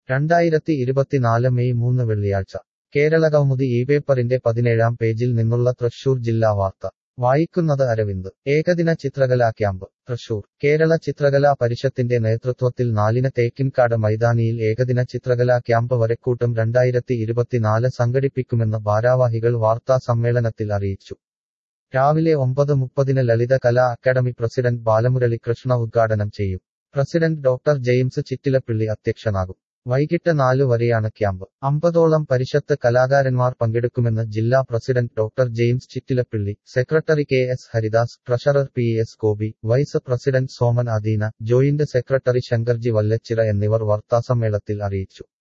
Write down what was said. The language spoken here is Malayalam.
രണ്ടായിരത്തി ഇരുപത്തിനാല് മെയ് മൂന്ന് വെള്ളിയാഴ്ച കേരള കൗമുദി ഈ പേപ്പറിന്റെ പതിനേഴാം പേജിൽ നിന്നുള്ള തൃശൂർ ജില്ലാ വാർത്ത വായിക്കുന്നത് അരവിന്ദ് ഏകദിന ചിത്രകലാ ക്യാമ്പ് തൃശൂർ കേരള ചിത്രകലാ പരിഷത്തിന്റെ നേതൃത്വത്തിൽ നാലിന് തേക്കിൻകാട് മൈതാനിയിൽ ഏകദിന ചിത്രകലാ ക്യാമ്പ് വരക്കൂട്ടം രണ്ടായിരത്തി ഇരുപത്തിനാല് സംഘടിപ്പിക്കുമെന്ന് ഭാരാവാഹികൾ വാർത്താ സമ്മേളനത്തിൽ അറിയിച്ചു രാവിലെ ഒമ്പത് മുപ്പതിന് ലളിത കലാ അക്കാദമി പ്രസിഡന്റ് ബാലമുരളി കൃഷ്ണ ഉദ്ഘാടനം ചെയ്യും പ്രസിഡന്റ് ഡോക്ടർ ജെയിംസ് ചിറ്റിലപ്പിള്ളി അധ്യക്ഷനാകും വൈകിട്ട് നാലു വരെയാണ് ക്യാമ്പ് അമ്പതോളം പരിഷത്ത് കലാകാരന്മാർ പങ്കെടുക്കുമെന്ന് ജില്ലാ president doctor James Chittilappilly secretary K S Haridas treasurer P S Gopi vice president Soman Adeena joint secretary Shankarji Vallachira എന്നിവർ വാർത്താസമ്മേളനത്തിൽ അറിയിച്ചു